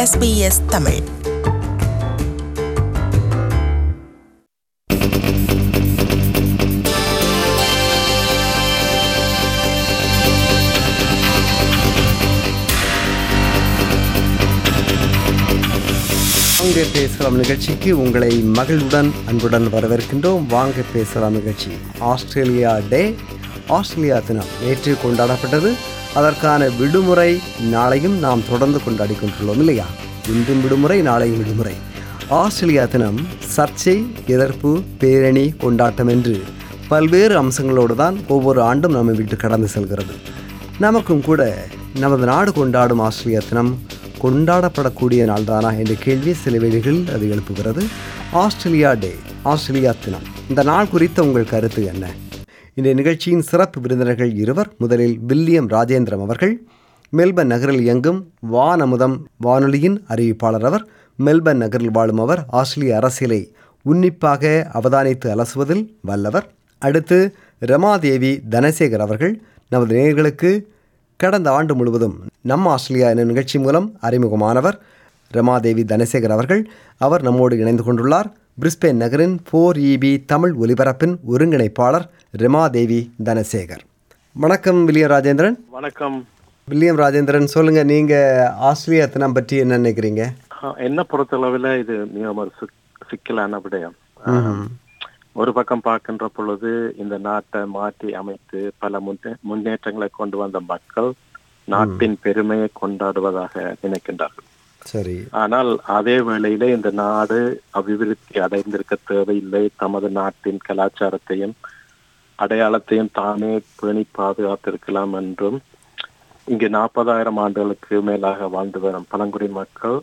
SBS Tamil வாங்க பேசலாம் நிகழ்ச்சிக்கு உங்களை மகிழ்வுடன் அன்புடன் வரவேற்கின்றோம் வாங்க பேசலாம் நிகழ்ச்சி ஆஸ்திரேலியா டே ஆஸ்திரேலியா தினம் நேற்று கொண்டாடப்பட்டது அதற்கான விடுமுறை நாளையும் நாம் தொடர்ந்து கொண்டாடி கொண்டுள்ளோம் இல்லையா இன்றும் விடுமுறை நாளையும் விடுமுறை ஆஸ்திரேலியா தினம் சர்ச்சை எதிர்ப்பு பேரணி கொண்டாட்டம் என்று பல்வேறு அம்சங்களோடு தான் ஒவ்வொரு ஆண்டும் நம்ம விட்டு கடந்து செல்கிறது நமக்கும் கூட நமது நாடு கொண்டாடும் ஆஸ்திரேலியா தினம் கொண்டாடப்படக்கூடிய நாள்தானா என்ற கேள்வி சில வேளைகளில் அது எழுப்புகிறது ஆஸ்திரேலியா டே ஆஸ்திரேலியா தினம் இந்த நாள் குறித்த உங்கள் கருத்து என்ன இந்த நிகழ்ச்சியின் சிறப்பு விருந்தினர்கள் இருவர் முதலில் வில்லியம் ராஜேந்திரம் அவர்கள் மெல்பர்ன் நகரில் இயங்கும் வானமுதம் வானொலியின் அறிவிப்பாளர் அவர் மெல்பர்ன் நகரில் வாழும் அவர் ஆஸ்திரேலிய அரசியலை உன்னிப்பாக அவதானித்து அலசுவதில் வல்லவர் அடுத்து ரமாதேவி தனசேகர் அவர்கள் நமது நேயர்களுக்கு கடந்த ஆண்டு முழுவதும் நம்ம ஆஸ்திரேலியா என்ற நிகழ்ச்சி மூலம் அறிமுகமானவர் ரமாதேவி தனசேகர் அவர்கள் அவர் நம்மோடு இணைந்து கொண்டுள்ளார் பிரிஸ்பேன் நகரின் ஃபோர் இபி தமிழ் ஒலிபரப்பின் ஒருங்கிணைப்பாளர் ரமாதேவி தனசேகர் வணக்கம் வில்லியம் ராஜேந்திரன் வணக்கம் வில்லியம் ராஜேந்திரன் சொல்லுங்க நீங்க ஆஸ்திரேலியா தினம் பற்றி என்ன நினைக்கிறீங்க ஆ, என்ன பொறுத்தளவில் இது மிக ஒரு சிக்- சிக்கலான விடயம் ஒரு பக்கம் பார்க்கின்ற பொழுது இந்த நாட்டை மாற்றி அமைத்து பல முன்னே- முன்னேற்றங்களை கொண்டு வந்த மக்கள் நாட்டின் பெருமையை கொண்டாடுவதாக நினைக்கின்றார்கள் சரி ஆனால் அதே வேளையிலே இந்த நாடு அபிவிருத்தி அடைந்திருக்க தேவையில்லை தமது நாட்டின் கலாச்சாரத்தையும் அடையாளத்தையும் தானே பேணி பாதுகாத்திருக்கலாம் என்றும் இங்கு நாற்பதாயிரம் ஆண்டுகளுக்கு மேலாக வாழ்ந்து வரும் பழங்குடி மக்கள்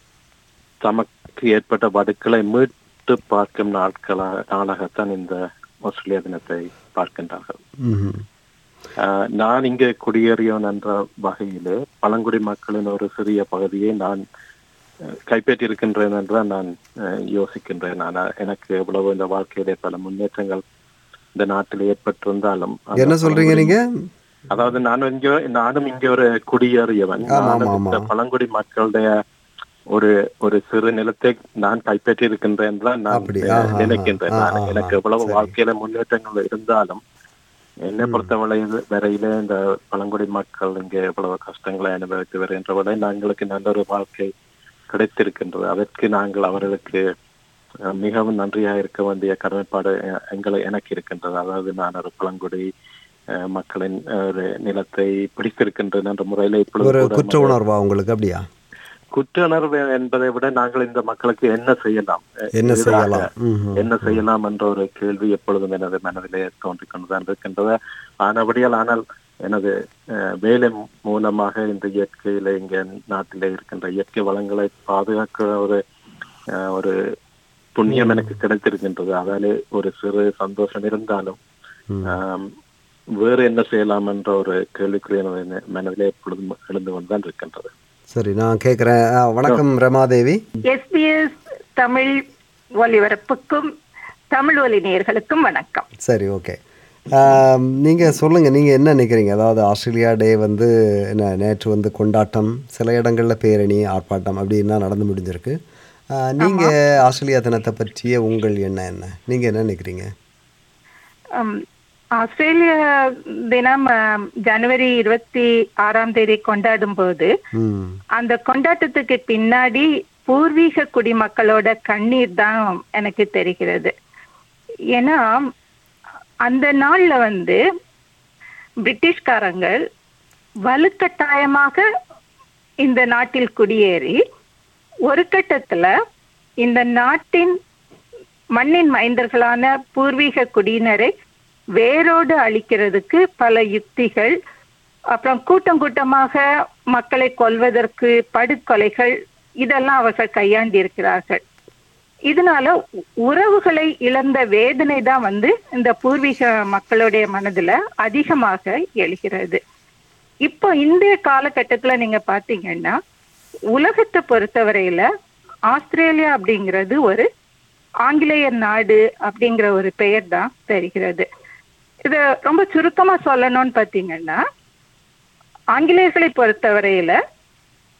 தமக்கு ஏற்பட்ட வடுக்களை மீட்டு பார்க்கும் நாட்களாக நாளாகத்தான் இந்த ஆஸ்திரேலியா தினத்தை பார்க்கின்றார்கள் ம்ஹும். ஆஹ் நான் இங்கே குடியேறியவன் என்ற வகையிலே பழங்குடி மக்களின் ஒரு சிறிய பகுதியை நான் அஹ், கைப்பற்றியிருக்கின்றேன் என்று நான் அஹ், யோசிக்கின்றேன் ஆனால் எனக்கு எவ்வளவு இந்த வாழ்க்கையிலே பல முன்னேற்றங்கள் இந்த நாட்டில் ஏற்பட்டிருந்தாலும் அந்த என்ன சொல்றீங்க நீங்க அதாவது நான் இங்க நானும் இங்க ஒரு குடியேறியவன் ஆமா, நானும் ஆமா, இந்த ஆமா. பழங்குடி மக்களுடைய ஒரு ஒரு சிறு நிலத்தை நான் கைப்பற்றி இருக்கின்றேன் தான் நான் அப்படி, அஹ், ஆஹா, நினைக்கின்றேன் ஆஹா, நான் ஆஹா, எனக்கு எவ்வளவு சரி. வாழ்க்கையில முன்னேற்றங்கள் இருந்தாலும் என்னை பொறுத்தவரை வரையில இந்த பழங்குடி மக்கள் இங்க எவ்வளவு கஷ்டங்களை அனுபவித்து வருகின்ற வரை நாங்களுக்கு நல்ல ஒரு வாழ்க்கை கிடைத்திருக்கின்றது அதற்கு நாங்கள் அவர்களுக்கு அஹ், மிகவும் நன்றியாக இருக்க வேண்டிய கடமைப்பாடு அஹ், எங்களை எனக்கு இருக்கின்றது அதாவது நான் ஒரு பழங்குடி அஹ், மக்களின் அஹ், ஒரு நிலத்தை பிடித்திருக்கின்றேன் என்ற முறையில இப்பொழுது ஒரு கூட குற்ற உணர்வா உங்களுக்கு அப்படியா குற்ற உணர்வு என்பதை விட நாங்கள் இந்த மக்களுக்கு என்ன செய்யலாம் அஹ், என்ன எதிராக செய்யலாம் ம்ஹும். என்ன செய்யலாம் என்ற ஒரு கேள்வி எப்பொழுதும் எனது மனதிலே தோன்றிக் கொண்டுதான் இருக்கின்றது ஆனபடியால் ஆனால் எனது அஹ், வேலை மூலமாக இந்த இயற்கையில இங்க நாட்டிலே இருக்கின்ற இயற்கை வளங்களை பாதுகாக்கிற ஒரு அஹ், ஒரு புண்ணியம் எனக்கு கிடைத்திருக்கின்றது அதாலே ஒரு சிறு சந்தோஷம் இருந்தாலும் ஆம், வேறு என்ன செய்யலாம் என்ற ஒரு கேள்விக்குரிய எனது மனதிலே எப்பொழுதும் எழுந்து கொண்டுதான் இருக்கின்றது சரி நான் கேட்குறேன் வணக்கம் ரமாதேவி எஸ்பிஎஸ் தமிழ் ஒலிபரப்புக்கும் தமிழ் ஒலி நேயர்களுக்கும் வணக்கம் சரி ஓகே நீங்கள் சொல்லுங்கள் நீங்கள் என்ன நினைக்கிறீங்க அதாவது ஆஸ்திரேலியா டே வந்து என்ன நேற்று வந்து கொண்டாட்டம் சில இடங்களில் பேரணி ஆர்ப்பாட்டம் அப்படின்லாம் நடந்து முடிஞ்சிருக்கு நீங்கள் ஆஸ்திரேலியா தினத்தை பற்றிய உங்கள் எண்ணம் என்ன நீங்கள் என்ன நினைக்கிறீங்க அம், ஆஸ்திரேலிய தினம் அம், ஜனவரி இருபத்தி ஆறாம் தேதி கொண்டாடும் போது ம் அந்த கொண்டாட்டத்துக்கு பின்னாடி பூர்வீக குடிமக்களோட கண்ணீர் தான் எனக்கு தெரிகிறது ஏன்னா அந்த நாள்ல வந்து பிரிட்டிஷ்காரங்க வலுக்கட்டாயமாக இந்த நாட்டில் குடியேறி ஒரு கட்டத்துல இந்த நாட்டின் மண்ணின் மைந்தர்களான பூர்வீக குடியினரை வேரோடு அழிக்கிறதுக்கு பல யுக்திகள் அப்புறம் கூட்டம் கூட்டமாக மக்களை கொல்வதற்கு படுகொலைகள் இதெல்லாம் அவர்கள் கையாண்டி இருக்கிறார்கள் இதனால உ- உறவுகளை இழந்த வேதனை தான் வந்து இந்த பூர்வீக மக்களுடைய மனதுல அதிகமாக எழுகிறது இப்போ இந்திய காலகட்டத்துல நீங்க பாத்தீங்கன்னா உலகத்தை பொறுத்தவரையில ஆஸ்திரேலியா அப்படிங்கிறது ஒரு ஆங்கிலேயர் நாடு அப்படிங்கிற ஒரு பெயர் தான் தெரிகிறது இது ரொம்ப சுருக்கமா சொல்லணும்னு பாத்தீங்கன்னா ஆங்கிலேயர்களை பொறுத்தவரையில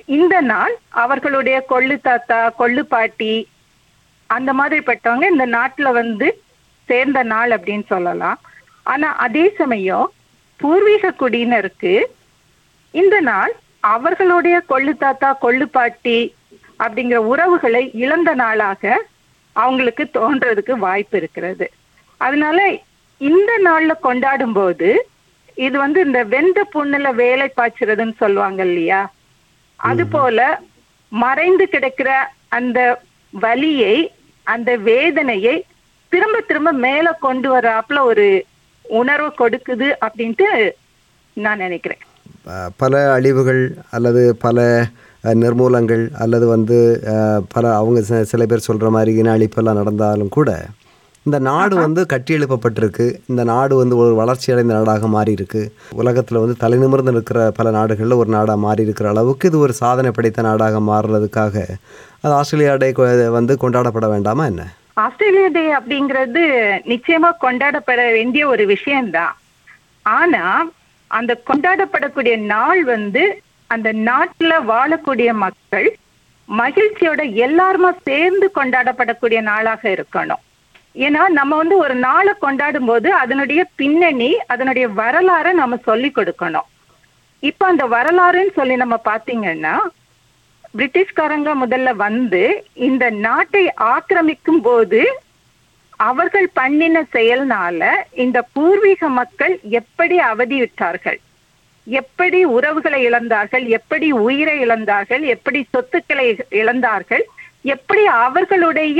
இந்த நாள் அவர்களுடைய கொள்ளு தாத்தா கொள்ளு பாட்டி அந்த மாதிரிப்பட்டவங்க இந்த நாட்டுல வந்து சேர்ந்த நாள் அப்படின்னு சொல்லலாம் ஆனா அதே சமயம் பூர்வீக குடியினருக்கு இந்த நாள் அவர்களுடைய கொள்ளு தாத்தா கொள்ளு பாட்டி அப்படிங்கிற உறவுகளை இழந்த நாளாக அவங்களுக்கு தோன்றதுக்கு வாய்ப்பு இருக்கிறது அதனால இந்த நாள்ல கொண்டாடும் போது இது வந்து இந்த வெந்த புண்ணுல வேலை பாய்ச்சுறதுன்னு சொல்லுவாங்க இல்லையா அது போல மறைந்து கிடக்கிற அந்த வலியை அந்த வேதனையை திரும்ப திரும்ப மேல கொண்டு வர்றாப்புல ஒரு உணர்வு கொடுக்குது அப்படின்ட்டு நான் நினைக்கிறேன் அஹ், பல அழிவுகள் அல்லது பல அஹ், நிர்மூலங்கள் அல்லது வந்து அஹ், பல அவங்க சில- சில பேர் சொல்கிற மாதிரி இன அழிப்பெல்லாம் நடந்தாலும் கூட இந்த நாடு வந்து கட்டி எழுப்பப்பட்டிருக்கு இந்த நாடு வந்து ஒரு வளர்ச்சி அடைந்த நாடாக மாறி இருக்கு உலகத்தில் வந்து தலைநிமிர்ந்து இருக்கிற பல நாடுகளில் ஒரு நாடாக மாறி இருக்கிற அளவுக்கு இது ஒரு சாதனை படைத்த நாடாக மாறுறதுக்காக அது ஆஸ்திரேலியா டே கொ- வந்து கொண்டாடப்பட வேண்டாமா என்ன ஆஸ்திரேலியா டே அப்படிங்கிறது நிச்சயமா கொண்டாடப்பட வேண்டிய ஒரு விஷயம்தான் ஆனா அந்த கொண்டாடப்படக்கூடிய நாள் வந்து அந்த நாட்டுல வாழக்கூடிய மக்கள் மகிழ்ச்சியோட எல்லாருமா சேர்ந்து கொண்டாடப்படக்கூடிய நாளாக இருக்கணும் ஏன்னா நம்ம வந்து ஒரு நாளை கொண்டாடும் போது அதனுடைய பின்னணி அதனுடைய வரலாறை நம்ம சொல்லி கொடுக்கணும் இப்ப அந்த வரலாறுன்னு சொல்லி நம்ம பாத்தீங்கன்னா பிரிட்டிஷ்காரங்க முதல்ல வந்து இந்த நாட்டை ஆக்கிரமிக்கும் போது அவர்கள் பண்ணின செயல்னால இந்த பூர்வீக மக்கள் எப்படி அவதியுற்றார்கள் எப்படி உறவுகளை இழந்தார்கள் எப்படி உயிரை இழந்தார்கள் எப்படி சொத்துக்களை இழந்தார்கள் எப்படி அவர்களுடைய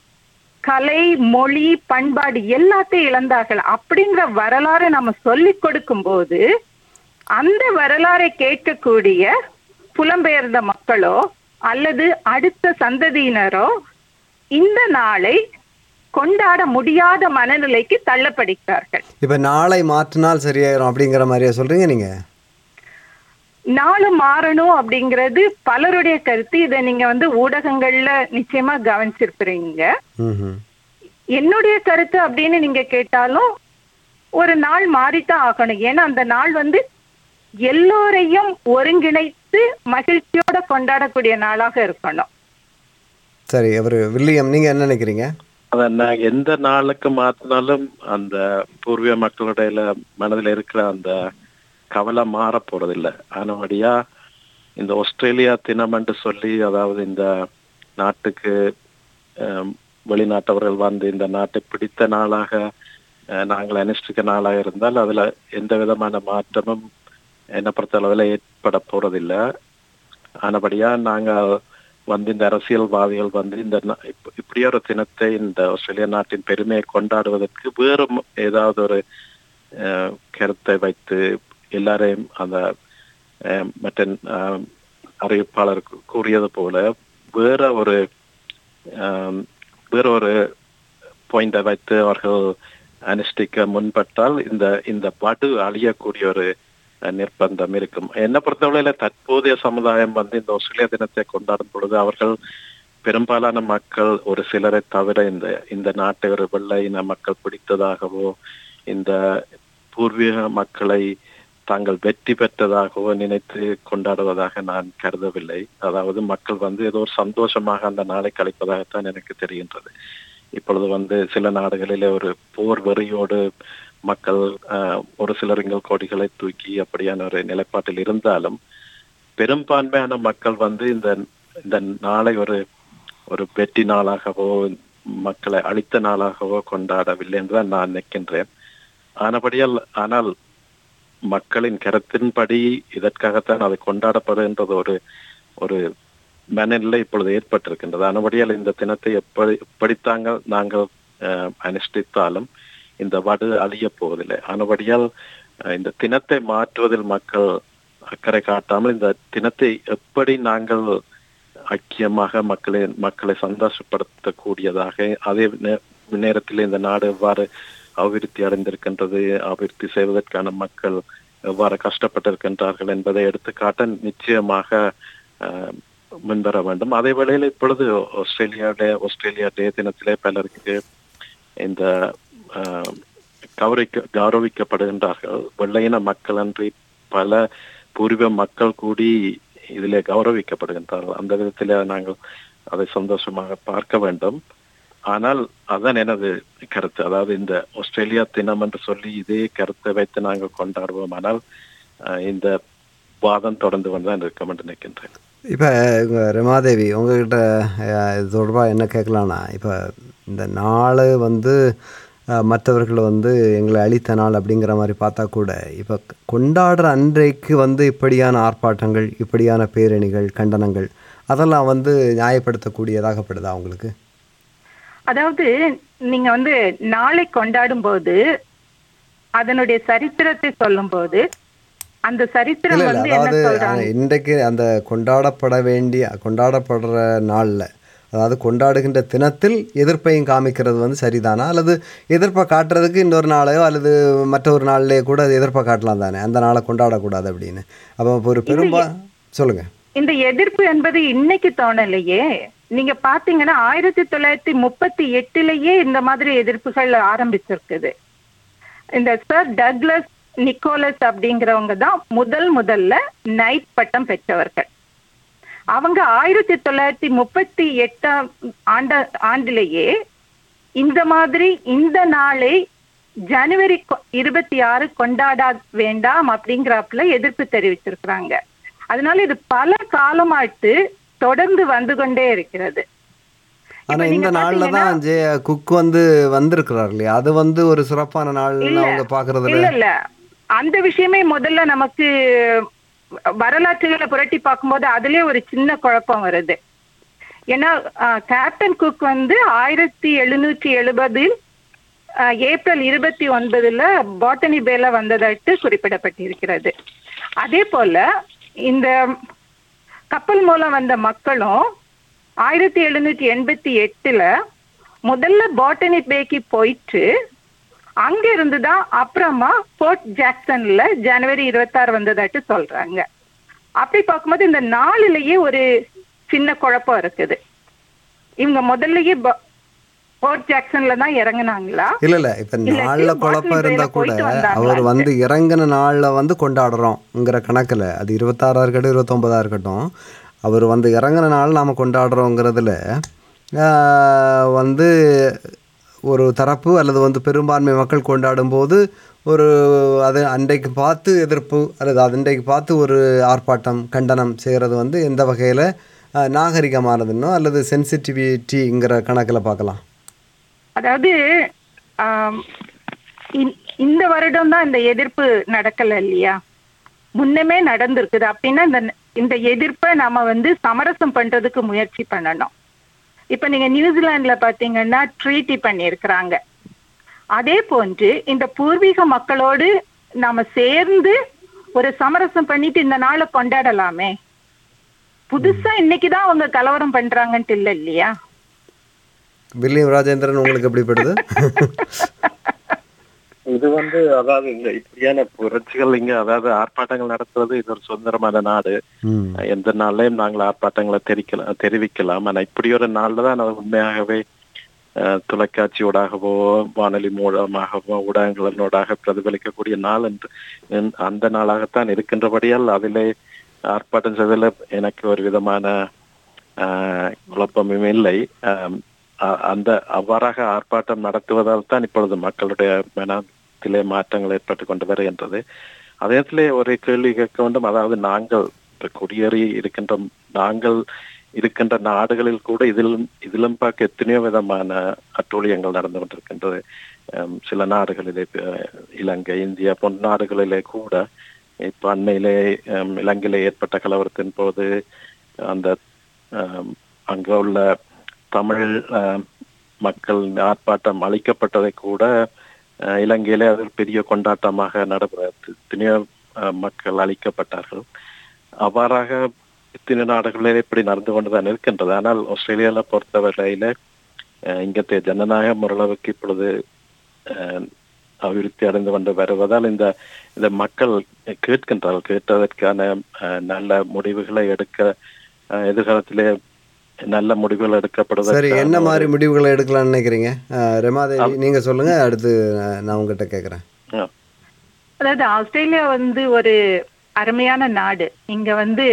கலை மொழி பண்பாடு எல்லாத்தையும் இழந்தார்கள் அப்படிங்கிற வரலாறை நம்ம சொல்லிக் கொடுக்கும் போது அந்த வரலாறை கேட்கக்கூடிய புலம்பெயர்ந்த மக்களோ அல்லது அடுத்த சந்ததியினரோ இந்த நாளை கொண்டாட முடியாத மனநிலைக்கு தள்ளப்படுகிறார்கள் இப்போ நாளை மாற்றினால் சரியாயிரும் அப்படிங்கிற மாதிரியா சொல்கிறீங்க நீங்கள் நாளு மாறணும் அப்படிங்கிறது பலருடைய கருத்து இதை நீங்க வந்து ஊடகங்கள்ல நிச்சயமா கவனிச்சிருக்கிறீங்க ம் என்னுடைய கருத்து அப்படின்னு நீங்க கேட்டாலும் ஒரு நாள் மாறித்தான் ஆகணும் ஏன்னா அந்த நாள் வந்து எல்லோரையும் ஒருங்கிணைத்து மகிழ்ச்சியோட கொண்டாடக்கூடிய நாளாக இருக்கணும் சரி அவர் வில்லியம் நீங்கள் என்ன நினைக்கிறீங்க அத நான் எந்த நாளுக்கு மாத்தினாலும் அந்த பூர்வீக மக்களுடைய மனதில் இருக்கிற அந்த கவலை மாற போறதில்ல ஆனபடியா இந்த ஆஸ்திரேலியா தினம் என்று சொல்லி அதாவது இந்த நாட்டுக்கு அஹ், வெளிநாட்டவர்கள் வந்து இந்த நாட்டை பிடித்த நாளாக அஹ், நாங்கள் அனுஷ்டிக்க நாளாக இருந்தால் அதுல எந்த விதமான மாற்றமும் என்ன பொறுத்தளவில் ஏற்பட போறதில்லை ஆனபடியா நாங்க வந்து இந்த அரசியல்வாதிகள் வந்து இந்த நா- இப்ப- இப்படி ஒரு தினத்தை இந்த ஆஸ்திரேலிய நாட்டின் பெருமையை கொண்டாடுவதற்கு வேறு ம- ஏதாவது ஒரு அஹ், கருத்தை வைத்து எல்லாரையும் அந்த அஹ், மற்ற அஹ், அறிவிப்பாளர் கூ- கூறியது போல வேற ஒரு அஹ், வேற ஒரு பாயிண்டை வைத்து அவர்கள் அனுஷ்டிக்க முன்பட்டால் இந்த இந்த படு அழியக்கூடிய ஒரு அஹ், நிர்பந்தம் இருக்கும் என்ன பொறுத்தவரையில தற்போதைய சமுதாயம் வந்து இந்த ஆஸ்திரேலிய தினத்தை கொண்டாடும் பொழுது அவர்கள் பெரும்பாலான மக்கள் ஒரு சிலரை தவிர இந்த இந்த நாட்டை ஒரு வெள்ளை இன மக்கள் பிடித்ததாகவோ இந்த பூர்வீக மக்களை தாங்கள் வெற்றி பெற்றதாகவோ நினைத்து கொண்டாடுவதாக நான் கருதவில்லை அதாவது மக்கள் வந்து ஏதோ ஒரு சந்தோஷமாக அந்த நாளை கழிப்பதாகத்தான் எனக்கு தெரிகின்றது இப்பொழுது வந்து சில நாடுகளிலே ஒரு போர் வெறியோடு மக்கள் ஆஹ், ஒரு சிலர் எங்கள் கொடிகளை தூக்கி அப்படியான ஒரு நிலைப்பாட்டில் இருந்தாலும் பெரும்பான்மையான மக்கள் வந்து இந்த இந்த நாளை ஒரு ஒரு வெற்றி நாளாகவோ மக்களை அழித்த நாளாகவோ கொண்டாடவில்லை என்றுதான் நான் நினைக்கின்றேன் ஆனபடியால் ஆனால் மக்களின் கருத்தின்படி இதற்காகத்தான் அது கொண்டாடப்படுகின்றது ஒரு ஒரு மனநிலை இப்பொழுது ஏற்பட்டிருக்கின்றது ஆனபடியால் இந்த தினத்தை எப்படி எப்படித்தாங்க நாங்கள் அஹ், அனுஷ்டித்தாலும் இந்த வடு அழிய போவதில்லை ஆனபடியால் அஹ், இந்த தினத்தை மாற்றுவதில் மக்கள் அக்கறை காட்டாமல் இந்த தினத்தை எப்படி நாங்கள் ஐக்கியமாக மக்களை மக்களை சந்தோஷப்படுத்தக்கூடியதாக அதே நே- நேரத்தில் இந்த நாடு எவ்வாறு அபிவிருத்தி அடைந்திருக்கின்றது அபிவிருத்தி செய்வதற்கான மக்கள் எவ்வாறு கஷ்டப்பட்டிருக்கின்றார்கள் என்பதை எடுத்து காட்ட நிச்சயமாக அஹ், முன்வர வேண்டும் அதே வேளையில் இப்பொழுது ஆஸ்திரேலியாவிலே ஆஸ்திரேலியா டே தினத்திலே பலருக்கு இந்த அஹ், கௌரவிக்க கௌரவிக்கப்படுகின்றார்கள் வெள்ளையின மக்கள் அன்றி பல பூர்வ மக்கள் கூடி இதிலே கௌரவிக்கப்படுகின்றார்கள் அந்த விதத்திலே நாங்கள் அதை சந்தோஷமாக பார்க்க வேண்டும் ஆனால் அதான் எனது கருத்து அதாவது இந்த ஆஸ்திரேலியா தினம் என்று சொல்லி இதே கருத்தை வைத்து நாங்கள் கொண்டாடுவோம் ஆனால் அஹ், இந்த வாதம் தொடர்ந்து கொண்டுதான் இருக்கும் என்று நினைக்கின்றேன் இப்போ ரமாதேவி உங்ககிட்ட அஹ், இது தொடர்பாக என்ன கேட்கலான்னா இப்போ இந்த நாள் வந்து அஹ், மற்றவர்கள் வந்து எங்களை அழித்த நாள் அப்படிங்கிற மாதிரி பார்த்தா கூட இப்போ கொண்டாடுற அன்றைக்கு வந்து இப்படியான ஆர்ப்பாட்டங்கள் இப்படியான பேரணிகள் கண்டனங்கள் அதெல்லாம் வந்து நியாயப்படுத்தக்கூடியதாகப்படுதா உங்களுக்கு அதாவது நீங்க வந்து நாளை கொண்டாடும் போது அதனுடைய சரித்திரத்தை சொல்லும்போது அந்த சரித்திரம் இல்லை வந்து இல்லை என்ன அதாவது சொல்றாங்க அஹ், இன்றைக்கு அந்த கொண்டாடப்பட வேண்டிய கொண்டாடப்படுற நாளில் அதாவது கொண்டாடுகின்ற தினத்தில் எதிர்ப்பையும் காமிக்கிறது வந்து சரிதானா அல்லது எதிர்ப்பை காட்டுறதுக்கு இன்னொரு நாளையோ அல்லது மற்ற ஒரு நாள்லேயே கூட அது எதிர்ப்பை காட்டலாம் தானே அந்த நாளை கொண்டாடக்கூடாது அப்படின்னு அப்போ இப்போ ஒரு பெரும்பா சொல்லுங்கள் இந்த எதிர்ப்பு என்பது இன்னைக்கு தோணலையே நீங்க பாத்தீங்கன்னா ஆயிரத்தி தொள்ளாயிரத்தி முப்பத்தி எட்டுலயே இந்த மாதிரி எதிர்ப்புகள் ஆரம்பிச்சிருக்குது இந்த சர் டக்ளஸ் நிக்கோலஸ் அப்படிங்கிறவங்க தான் முதல் முதல்ல நைட் பட்டம் பெற்றவர்கள் அவங்க ஆயிரத்தி தொள்ளாயிரத்தி முப்பத்தி எட்டாம் ஆண்ட ஆண்டிலேயே இந்த மாதிரி இந்த நாளை ஜனவரி கொ- இருபத்தி ஆறு கொண்டாட வேண்டாம் அப்படிங்கிறப்பல எதிர்ப்பு தெரிவிச்சிருக்கிறாங்க அதனால இது பல காலமாட்டு தொடர்ந்து வந்து கொண்டே இருக்கிறது ஆனால் இப்ப இந்த நீங்க நாளில் பாத்தீங்கன்னா- தான் ஜே குக் வந்து வந்திருக்கிறார் இல்லையா அது வந்து ஒரு சிறப்பான நாள்னு இல்ல. அவங்க பார்க்குறதுல இல்ல இல்ல அந்த விஷயமே முதல்ல நமக்கு வரலாற்றுகளை புரட்டி பார்க்கும்போது அதுலயே ஒரு சின்ன குழப்பம் வருது ஏன்னா அஹ், கேப்டன் குக் வந்து ஆயிரத்தி எழுநூற்றி எழுபதில் அஹ், ஏப்ரல் இருபத்தி ஒன்பதுல பாட்டனி பேல வந்ததாட்டு குறிப்பிடப்பட்டிருக்கிறது அதே போல இந்த கப்பல் மூலம் வந்த மக்களும் ஆயிரத்தி எழுநூற்றி எண்பத்தி எட்டுல முதல்ல பாட்டனி பேக்கு போயிட்டு அங்க இருந்து தான் அப்புறமா போர்ட் ஜாக்சன்ல ஜனவரி இருபத்தாறு வந்ததாட்டு சொல்றாங்க அப்படி பார்க்கும்போது இந்த நாளிலேயே ஒரு சின்ன குழப்பம் இருக்குது இவங்க முதல்லயே ப- போர்ட் ஜாக்சன்ல தான் இறங்குனாங்களா இல்ல இல்ல இப்ப இல்லாட்டி நாள்ல குழப்பம் பாட்டில் இருந்தா பேல கூட போயிட்டு வந்தாங்களான்ட்டு. அவர் வந்து இறங்கின நாள்ல வந்து கொண்டாடுறோம்ங்கிற கணக்குல அது இருபத்தாறா இருக்கட்டும் இருபத்தொன்பதா இருக்கட்டும் அவர் வந்து இறங்கின நாள் நாம கொண்டாடுறோங்கிறதுல ஆஹ், வந்து ஒரு தரப்பு அல்லது வந்து பெரும்பான்மை மக்கள் கொண்டாடும் போது ஒரு அது அன்றைக்கு பார்த்து எதிர்ப்பு அல்லது அது அன்றைக்கு பார்த்து ஒரு ஆர்ப்பாட்டம் கண்டனம் செய்கிறது வந்து எந்த வகையில் நாகரிகமானதுன்னோ அல்லது சென்சிட்டிவிட்டிங்கிற கணக்கில் பார்க்கலாம் அதாவது ஆம், இந்- இந்த வருடம் தான் இந்த எதிர்ப்பு நடக்கல இல்லையா முன்னமே நடந்திருக்குது அப்படின்னா இந்த இந்த எதிர்ப்பை நாம வந்து சமரசம் பண்றதுக்கு முயற்சி பண்ணணும் இப்ப நீங்க நியூசிலாந்துல பாத்தீங்கன்னா ட்ரீட்டி பண்ணியிருக்கிறாங்க அதே போன்று இந்த பூர்வீக மக்களோடு நாம சேர்ந்து ஒரு சமரசம் பண்ணிட்டு இந்த நாளை கொண்டாடலாமே புதுசா இன்னைக்குதான் அவங்க கலவரம் பண்றாங்கன்ட்டு இல்ல இல்லையா வில்லியம் ராஜேந்திரன் உங்களுக்கு எப்படிப்படுது இது வந்து அதாவது இந்த இப்படியான புரட்சிகள் இங்க அதாவது ஆர்ப்பாட்டங்கள் நடத்துவது இது ஒரு சுதந்திரமான நாடு ம் எந்த நாள்லயும் நாங்கள் ஆர்ப்பாட்டங்களை தெரிவிக்கலாம் தெரிவிக்கலாம் ஆனா இப்படி ஒரு நாள்ல தான் அது உண்மையாகவே அஹ், தொலைக்காட்சியோடாகவோ வானொலி மூலமாகவோ ஊடகங்களினோடாக பிரதிபலிக்கக்கூடிய நாள் என்று என்- அந்த நாளாகத்தான் இருக்கின்றபடியால் அதிலே ஆர்ப்பாட்டம் செய்வதில் எனக்கு ஒரு விதமான ஆஹ், குழப்பமும் இல்லை ஆம், அ- அந்த அவ்வாறாக ஆர்ப்பாட்டம் நடத்துவதால் தான் இப்பொழுது மக்களுடைய மனத்திலே மாற்றங்கள் ஏற்பட்டு கொண்டு வருகின்றது அதே இடத்திலே ஒரு கேள்வி கேட்க வேண்டும் அதாவது நாங்கள் இப்ப குடியேறி இருக்கின்ற நாங்கள் இருக்கின்ற நாடுகளில் கூட இதிலும் இதிலும் பார்க்க எத்தனையோ விதமான அட்டூழியங்கள் நடந்து கொண்டிருக்கின்றது ஆம், சில நாடுகளிலே அஹ், இலங்கை இந்தியா போன்ற நாடுகளிலே கூட இப்ப அண்மையிலே ஆம், இலங்கையிலே ஏற்பட்ட கலவரத்தின் போது அந்த ஆம், அங்க உள்ள தமிழ் ஆம், மக்கள் ஆர்ப்பாட்டம் அளிக்கப்பட்டதை கூட அஹ், இலங்கையிலே அது ஒரு பெரிய கொண்டாட்டமாக நடைபெற எத்தனையோ அஹ், மக்கள் அளிக்கப்பட்டார்கள் அவ்வாறாக இத்தனை நாடுகளில் இப்படி நடந்து கொண்டுதான் இருக்கின்றது ஆனால் ஆஸ்திரேலியால பொறுத்தவரையில அஹ், இங்கத்தைய ஜனநாயகம் ஓரளவுக்கு இப்பொழுது அஹ், அபிவிருத்தி அடைந்து கொண்டு வருவதால் இந்த இந்த மக்கள் கேட்கின்றார்கள் கேட்டதற்கான அஹ், நல்ல முடிவுகளை எடுக்க அஹ், எதிர்காலத்திலே நல்ல முடிவுகள் எடுக்கப்படுவதற்கு சரி என்ன மாதிரி முடிவுகளை எடுக்கலாம்னு நினைக்கிறீங்க அஹ், ரமாதேவி நீங்க சொல்லுங்க அடுத்து அஹ், நான் உங்ககிட்ட கேட்குறேன் அதாவது ஆஸ்திரேலியா வந்து ஒரு அருமையான நாடு இங்க வந்து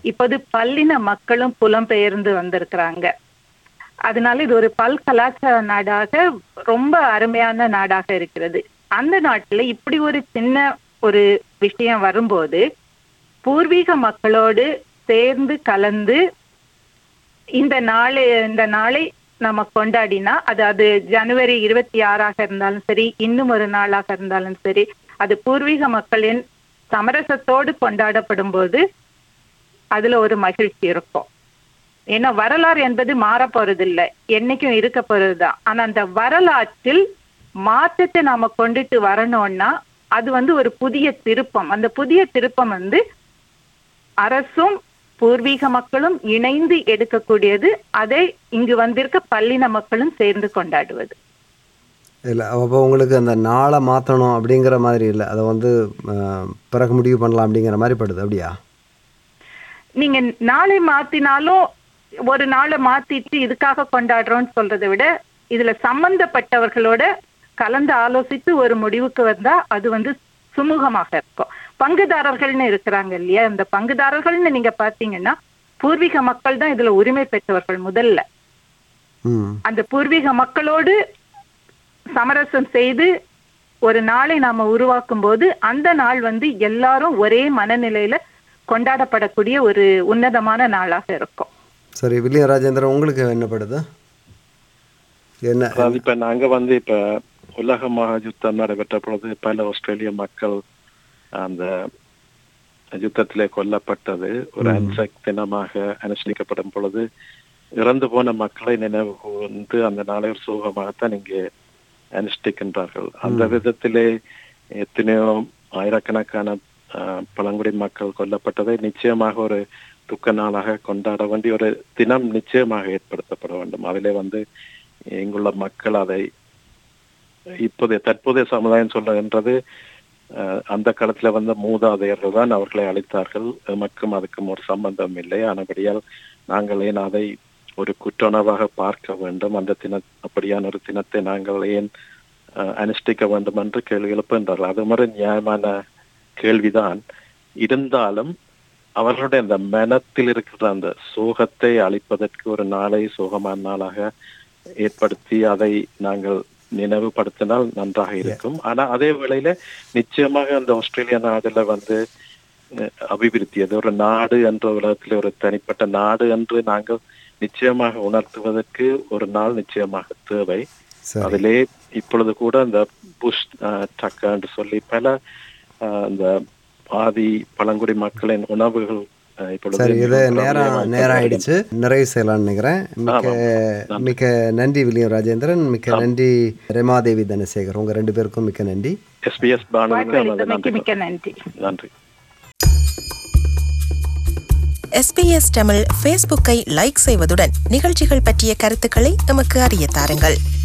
இப்போது பல்லின மக்களும் புலம்பெயர்ந்து வந்திருக்கிறாங்க அதனால இது ஒரு பல் கலாச்சார நாடாக ரொம்ப அருமையான நாடாக இருக்கிறது அந்த நாட்டுல இப்படி ஒரு சின்ன ஒரு விஷயம் வரும்போது பூர்வீக மக்களோடு சேர்ந்து கலந்து இந்த நாளை இந்த நாளை நம்ம கொண்டாடினா அது அது ஜனவரி இருபத்தி ஆறாக இருந்தாலும் சரி இன்னும் ஒரு நாளாக இருந்தாலும் சரி அது பூர்வீக மக்களின் சமரசத்தோடு கொண்டாடப்படும் போது அதுல ஒரு மகிழ்ச்சி இருக்கும் ஏன்னா வரலாறு என்பது மாற போறதில்லை என்னைக்கும் இருக்க போறதுதான் ஆனா அந்த வரலாற்றில் மாற்றத்தை நாம கொண்டுட்டு வரணும்னா அது வந்து ஒரு புதிய திருப்பம் அந்த புதிய திருப்பம் வந்து அரசும் பூர்வீக மக்களும் இணைந்து எடுக்கக்கூடியது அதை இங்கு வந்திருக்க பல்லின மக்களும் சேர்ந்து கொண்டாடுவது இல்லை அப்போ உங்களுக்கு அந்த நாளை மாற்றணும் அப்படிங்கிற மாதிரி இல்லை அதை வந்து அஹ், பிறகு முடிவு பண்ணலாம் அப்படிங்கிற மாதிரி படுது அப்படியா நீங்க நாளை மாத்தினாலும் ஒரு நாளை மாத்திட்டு இதுக்காக கொண்டாடுறோம்னு சொல்றதை விட இதுல சம்பந்தப்பட்டவர்களோட கலந்து ஆலோசித்து ஒரு முடிவுக்கு வந்தா அது வந்து சுமூகமாக இருக்கும் பங்குதாரர்கள்னு இருக்கிறாங்க இல்லையா இந்த பங்குதாரர்கள்னு நீங்க பாத்தீங்கன்னா பூர்வீக மக்கள் தான் இதுல உரிமை பெற்றவர்கள் முதல்ல ம் அந்த பூர்வீக மக்களோடு சமரசம் செய்து ஒரு நாளை நாம உருவாக்கும் போது அந்த நாள் வந்து எல்லாரும் ஒரே மனநிலையில கொண்டாடப்படக்கூடிய ஒரு உன்னதமான நாளாக இருக்கும் சரி வில்லியம் ராஜேந்திரன் உங்களுக்கு என்ன படுது என்ன அதாவது இப்ப நாங்க வந்து இப்ப உலக மகா யுத்தம் நடைபெற்ற பொழுது பல ஆஸ்திரேலிய மக்கள் அந்த யுத்தத்திலே கொல்லப்பட்டது ஒரு அன்செக் தினமாக அனுஷ்டிக்கப்படும் பொழுது இறந்து போன மக்களை நினைவு கூர்ந்து அந்த நாளை ஒரு சோகமாகத்தான் இங்கே அனுஷ்டிக்கின்றார்கள் அந்த விதத்திலே எத்தனையோ ஆயிரக்கணக்கான ஆஹ், பழங்குடி மக்கள் கொல்லப்பட்டதை நிச்சயமாக ஒரு துக்க நாளாக கொண்டாட வேண்டிய ஒரு தினம் நிச்சயமாக ஏற்படுத்தப்பட வேண்டும் அதிலே வந்து இங்குள்ள மக்கள் அதை இப்போதைய தற்போதைய சமுதாயம் சொல்லுகின்றது அஹ், அந்த காலத்துல வந்த மூதாதையர்கள் தான் அவர்களை அழைத்தார்கள் எமக்கும் அதுக்கும் ஒரு சம்பந்தம் இல்லை ஆனபடியால் நாங்கள் ஏன் அதை ஒரு குற்றுணர்வாக பார்க்க வேண்டும் அந்த தின அப்படியான ஒரு தினத்தை நாங்கள் ஏன் அஹ், அனுஷ்டிக்க வேண்டும் என்று கேள்வி எழுப்புகின்றார்கள் அது மாதிரி நியாயமான கேள்விதான் இருந்தாலும் அவர்களுடைய அந்த மனத்தில் இருக்கிற அந்த சோகத்தை அழிப்பதற்கு ஒரு நாளை சோகமான நாளாக ஏற்படுத்தி அதை நாங்கள் நினைவுபடுத்தினால் நன்றாக இருக்கும் ஆனா அதே வேளையில நிச்சயமாக அந்த ஆஸ்திரேலியா நாடுல வந்து அஹ், அபிவிருத்தி அது ஒரு நாடு என்ற உலகத்தில் ஒரு தனிப்பட்ட நாடு என்று நாங்கள் நிச்சயமாக உணர்த்துவதற்கு ஒரு நாள் நிச்சயமாக தேவை சரி அதிலே இப்பொழுது கூட இந்த புஷ் டக்கா என்று சொல்லி பல அஹ், இந்த ஆதி பழங்குடி மக்களின் உணவுகள் அஹ், இப்பொழுது சரி இது மிகவும் நேரம் பிரபலமாகி நேரம் வருகின்றன. ஆயிடுச்சு நிறைவு செய்யலாம்னு நினைக்கிறேன் மிக்க ஆமாம். மிக்க நன்றி வில்லியம் ராஜேந்திரன் மிக்க நன்றி ரெமாதேவி தனசேகர் உங்க ரெண்டு பேருக்கும் மிக்க நன்றி எஸ்பிஎஸ் பானுக்கு நமது வாய்ப்பளித்தமைக்கு நன்றி மிக்க நன்றி நன்றி எஸ்பிஎஸ் தமிழ் ஃபேஸ்புக்கை லைக் செய்வதுடன் நிகழ்ச்சிகள் பற்றிய கருத்துக்களை எமக்கு அறிய தாருங்கள்